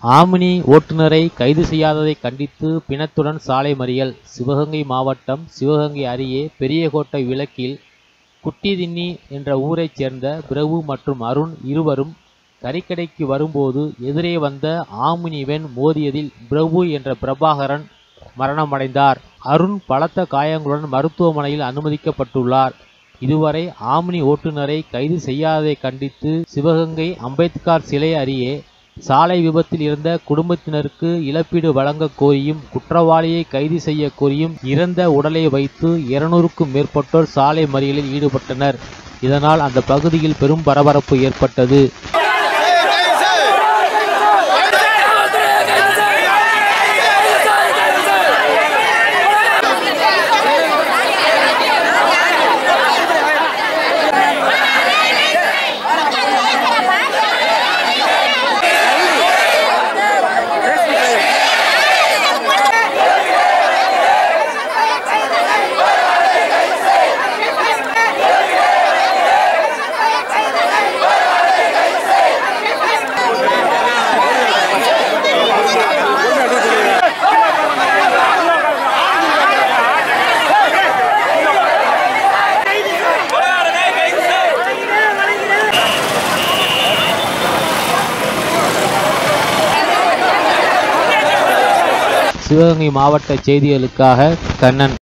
ஆமினி ஓட்டுநரை கைது செய்யாததை கண்டித்து பிணத்துடன் சாலை மறியல் சிவகங்கை மாவட்டம் சிவகங்கை அருகே பெரியகோட்டை விளக்கில் குட்டிதின்னி என்ற ஊரைச் சேர்ந்த பிரபு மற்றும் அருண் இருவரும் கறிக்கடைக்கு வரும்போது எதிரே வந்த ஆமினி வேன் மோதியதில் பிரபு என்ற பிரபாகரன் மரணமடைந்தார் அருண் பலத்த காயங்களுடன் மருத்துவமனையில் அனுமதிக்கப்பட்டுள்ளார் இதுவரை ஆம்னி ஓட்டுநரை கைது செய்யாததை கண்டித்து சிவகங்கை அம்பேத்கர் சிலை அருகே சாலை விபத்தில் இருந்த குடும்பத்தினருக்கு இழப்பீடு வழங்கக் கோரியும் குற்றவாளியை கைது செய்ய கோரியும் இறந்த உடலை வைத்து இருநூறுக்கும் மேற்பட்டோர் சாலை மறியலில் ஈடுபட்டனர் இதனால் அந்த பகுதியில் பெரும் பரபரப்பு ஏற்பட்டது சிவகங்கை மாவட்ட செய்திகளுக்காக கண்ணன்